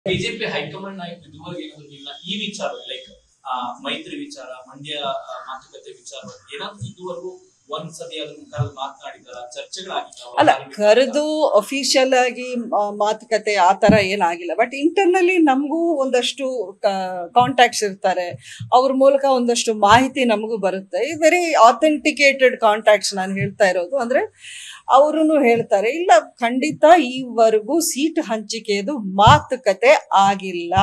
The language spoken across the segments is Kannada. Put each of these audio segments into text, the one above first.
ಬಿಜೆಪಿ ಹೈಕಮಾಂಡ್ ನಾಯಕರು ಇದುವರೆಗೆ ಏನಾದ್ರು ಇಲ್ಲ ಈ ವಿಚಾರ ಲೈಕ್ ಮೈತ್ರಿ ವಿಚಾರ ಮಂಡ್ಯ ಆ, ಮಾತುಕತೆ ವಿಚಾರ ಏನಾದ್ರು ಇದುವರೆಗೂ ಒಂದ್ ಸತಿ ಅದ್ರ ಕರೆದು ಮಾತನಾಡಿದಾರ ಚರ್ಚೆಗಳಾಗಿದ್ದಾವ ಅಲ್ಲ ಕರೆದು ಅಫಿಷಿಯಲ್ ಆಗಿ ಆ, ಮಾತುಕತೆ ಆ ಥರ ಏನಾಗಿಲ್ಲ ಬಟ್ ಇಂಟರ್ನಲಿ ನಮಗೂ ಒಂದಷ್ಟು ಕಾಂಟ್ಯಾಕ್ಟ್ಸ್ ಇರ್ತಾರೆ ಅವ್ರ ಮೂಲಕ ಒಂದಷ್ಟು ಮಾಹಿತಿ ನಮಗೂ ಬರುತ್ತೆ ವೆರಿ ಆಥೆಂಟಿಕೇಟೆಡ್ ಕಾಂಟ್ಯಾಕ್ಟ್ಸ್ ನಾನು ಹೇಳ್ತಾ ಇರೋದು ಅಂದರೆ ಅವರು ಹೇಳ್ತಾರೆ ಇಲ್ಲ ಖಂಡಿತ ಈವರೆಗೂ ಸೀಟ್ ಹಂಚಿಕೆದು ಮಾತುಕತೆ ಆಗಿಲ್ಲ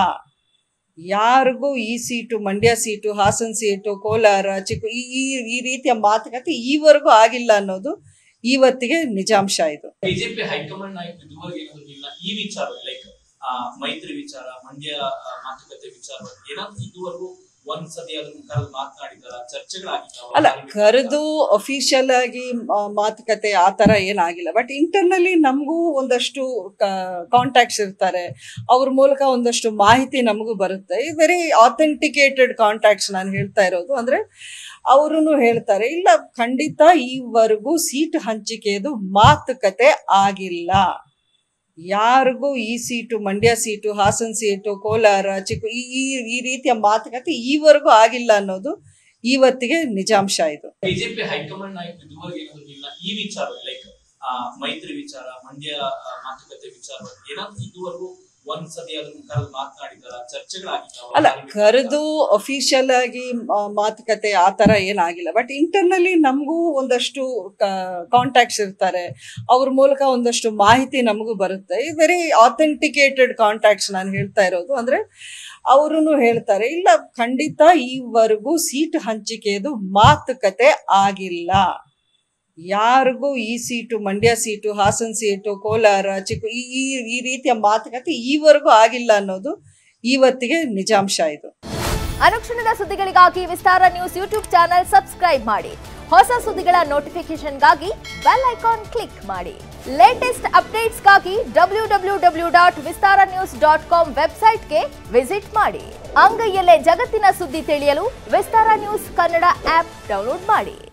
ಯಾರಿಗೂ ಈ seat Mandya seat Hassan seat Kolar ಚಿಕ್ಕ ಈ ಈ- ಈ ರೀತಿಯ ಮಾತುಕತೆ ಈವರೆಗೂ ಆಗಿಲ್ಲ ಅನ್ನೋದು ಇವತ್ತಿಗೆ ನಿಜಾಂಶ ಇದು ಬಿಜೆಪಿ ಹೈಕಮಾಂಡ್ ನಾಯಕರು ಇದುವರೆಗೆ ಏನಾದ್ರು ಇಲ್ಲ ಈ ವಿಚಾರ ಲೈಕ್ ಮೈತ್ರಿ ವಿಚಾರ ಮಂಡ್ಯ ಆ, ಮಾತುಕತೆ ವಿಚಾರ ಏನಾದ್ರು ಇದುವರೆಗೂ ಒಂದ್ ಸತಿ ಅದ್ರ ಕರೆದು ಮಾತನಾಡಿದಾರ ಚರ್ಚೆಗಳಾಗಿದ್ದಾವ ಅಲ್ಲ ಕರೆದು ಅಫಿಷಿಯಲ್ ಆಗಿ ಆ, ಮಾತುಕತೆ ಆ ಥರ ಏನಾಗಿಲ್ಲ ಬಟ್ ಇಂಟರ್ನಲಿ ನಮಗೂ ಒಂದಷ್ಟು ಕಾಂಟ್ಯಾಕ್ಟ್ಸ್ ಇರ್ತಾರೆ ಅವ್ರ ಮೂಲಕ ಒಂದಷ್ಟು ಮಾಹಿತಿ ನಮಗೂ ಬರುತ್ತೆ ವೆರಿ ಆಥೆಂಟಿಕೇಟೆಡ್ ಕಾಂಟ್ಯಾಕ್ಟ್ಸ್ ನಾನು ಹೇಳ್ತಾ ಇರೋದು ಅಂದರೆ ಅವರು ಹೇಳ್ತಾರೆ ಇಲ್ಲ ಖಂಡಿತ ಈವರೆಗೂ ಸೀಟ್ ಹಂಚಿಕೆದು ಮಾತುಕತೆ ಆಗಿಲ್ಲ ಯಾರಿಗೂ ಈ seat Mandya seat Hassan seat Kolar ಚಿಕ್ಕ ಈ ಈ- ಈ ರೀತಿಯ ಮಾತುಕತೆ ಈವರೆಗೂ ಆಗಿಲ್ಲ ಅನ್ನೋದು ಇವತ್ತಿಗೆ ನಿಜಾಂಶ ಇದು ಬಿಜೆಪಿ ಹೈಕಮಾಂಡ್ ನಾಯಕರು ಇದುವರೆಗೆ ಏನಾದ್ರು ಇಲ್ಲ ಈ ವಿಚಾರ ಲೈಕ್ ಮೈತ್ರಿ ವಿಚಾರ ಮಂಡ್ಯ ಆ, ಮಾತುಕತೆ ವಿಚಾರ ಏನಾದ್ರು ಇದುವರೆಗೂ ಒಂದ್ ಸತಿ ಅದ್ರ ಕರೆದು ಮಾತನಾಡಿದಾರ ಚರ್ಚೆಗಳಾಗಿದ್ದಾವ ಅಲ್ಲ ಕರೆದು ಅಫಿಷಿಯಲ್ ಆಗಿ ಆ, ಮಾತುಕತೆ ಆ ಥರ ಏನಾಗಿಲ್ಲ ಬಟ್ ಇಂಟರ್ನಲಿ ನಮಗೂ ಒಂದಷ್ಟು ಕಾಂಟ್ಯಾಕ್ಟ್ಸ್ ಇರ್ತಾರೆ ಅವ್ರ ಮೂಲಕ ಒಂದಷ್ಟು ಮಾಹಿತಿ ನಮಗೂ ಬರುತ್ತೆ ವೆರಿ ಆಥೆಂಟಿಕೇಟೆಡ್ ಕಾಂಟ್ಯಾಕ್ಟ್ಸ್ ನಾನು ಹೇಳ್ತಾ ಇರೋದು ಅಂದರೆ ಅವರು ಹೇಳ್ತಾರೆ ಇಲ್ಲ ಖಂಡಿತ ಈವರೆಗೂ ಸೀಟ್ ಹಂಚಿಕೆದು ಮಾತುಕತೆ ಆಗಿಲ್ಲ ಯಾರಿಗೂ ಈ seat Mandya seat Hassan seat Kolar ಚಿಕ್ಕ ಈ ಈ- ಈ ರೀತಿಯ ಮಾತುಕತೆ ಈವರೆಗೂ ಆಗಿಲ್ಲ ಅನ್ನೋದು ಇವತ್ತಿಗೆ ನಿಜಾಂಶ ಇದು ಅನುಕ್ಷಣದ ಸುದ್ದಿಗಳಿಗಾಗಿ Vistara news YouTube channel subscribe ಮಾಡಿ ಹೊಸ ಸುದ್ದಿಗಳ ನೋಟಿಫಿಕೇಶನ್ಗಾಗಿ ಬೆಲ್ ಐಕಾನ್ ಕ್ಲಿಕ್ ಮಾಡಿ ಲೇಟೆಸ್ಟ್ ಅಪ್ಡೇಟ್ಸ್ಗಾಗಿ W W W dot Vistara news dot com ವೆಬ್ಸೈಟ್ಗೆ ವಿಸಿಟ್ ಮಾಡಿ ಅಂಗೈಯಲ್ಲೇ ಜಗತ್ತಿನ ಸುದ್ದಿ ತಿಳಿಯಲು Vistara news Kannada app download ಮಾಡಿ